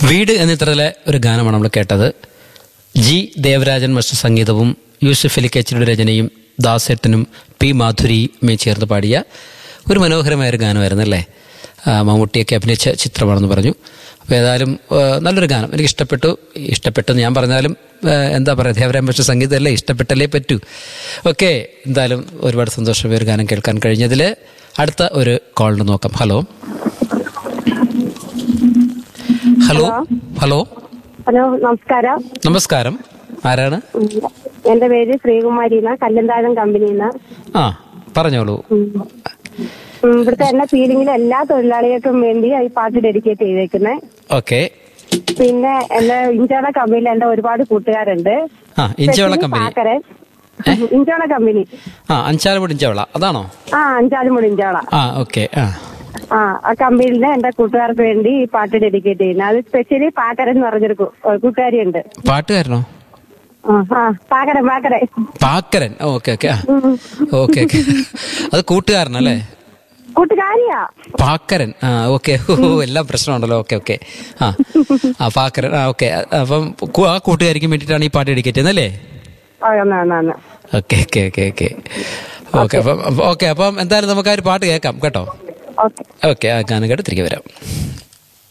വീട് എന്ന ചിത്രത്തിലെ ഒരു ഗാനമാണ് നമ്മൾ കേട്ടത് ജി ദേവരാജൻ മസ്റ്റർ സംഗീതവും യൂസഫ് അലി കച്ചിയുടെ രചനയും ദാസേട്ടനും പി മാധുരിയും ചേർന്ന് പാടിയ ഒരു മനോഹരമായ ഒരു ഗാനമായിരുന്നു അല്ലേ ആ, മമ്മൂട്ടിയൊക്കെ അഭിനയിച്ച ചിത്രമാണെന്ന് പറഞ്ഞു അപ്പോൾ ഏതായാലും ആ, നല്ലൊരു ഗാനം എനിക്ക് ഇഷ്ടപ്പെട്ടു ഇഷ്ടപ്പെട്ടെന്ന് ഞാൻ പറഞ്ഞാലും ആ, എന്താ പറയുക ദേവരാജൻ മസ്റ്റർ സംഗീതമല്ലേ ഇഷ്ടപ്പെട്ടല്ലേ പറ്റൂ ഓക്കെ എന്തായാലും ഒരുപാട് സന്തോഷം ഈ ഒരു ഗാനം കേൾക്കാൻ കഴിഞ്ഞതിൽ അടുത്ത ഒരു കോളിന് നോക്കാം ഹലോ ഹലോ ഹലോ ഹലോ നമസ്കാരം നമസ്കാരം ആരാണ് ഉം, എന്റെ പേര് ശ്രീകുമാരി എന്ന കല്ലന്താഴം കമ്പനിന്ന് ആ പറഞ്ഞോളൂ ഇവിടുത്തെ എല്ലാ ഫീലിംഗിലെ എല്ലാ തൊഴിലാളികൾക്കും വേണ്ടി ഈ പാട്ട് ഡെഡിക്കേറ്റ് ചെയ്തേക്കുന്നത് ഓക്കെ പിന്നെ എന്റെ ഇഞ്ചോണ കമ്പനിയിൽ എന്റെ ഒരുപാട് കൂട്ടുകാരുണ്ട് ആ ഇഞ്ചവള കമ്പനി പാക്കരൻ ഇഞ്ചോണ കമ്പനി ആ അഞ്ചാലമുടി ഇഞ്ചവള അതാണോ ആ അഞ്ചാലുമുടി ഇഞ്ചോള ആ ഓക്കെ ആ ആ ആ കമ്പനിയിലെ എന്റെ കൂട്ടുകാർക്ക് വേണ്ടി ഈ പാട്ട് ഡെഡിക്കേറ്റ് ചെയ്യുന്നത് അത് സ്പെഷ്യലി പാക്കരൻ എന്ന് പറഞ്ഞൊരു കൂ- കൂട്ടുകാരിയുണ്ട് പാട്ടുകാരനോ ആ ആ പാക്കരൻ പാക്കരൻ പാക്കരൻ ഓക്കെ ഓക്കെ ആ ഓക്കെ ഓക്കെ അത് കൂട്ടുകാരനല്ലേ കൂട്ടുകാരിയാ പാക്കരൻ ആ ഓക്കെ ഓ എല്ലാം പ്രശ്നമുണ്ടല്ലോ ഓക്കെ ഓക്കെ ആ ആ പാക്കരൻ ആ ഓക്കെ അപ്പം കു- ആ കൂട്ടുകാരിക്കും വേണ്ടിയിട്ടാണ് ഈ പാട്ട് ഡെഡിക്കേറ്റ് ചെയ്യുന്നല്ലേ ആ, എന്നാ, എന്നാ, എന്നാ. Okay okay okay okay okay അപ്പം ഓക്കെ അപ്പം എന്തായാലും നമുക്ക് ആ ഒരു പാട്ട് കേൾക്കാം കേട്ടോ ഓക്കെ ഓക്കെ ആ ഗാനം കേട്ട് തിരികെ വരാം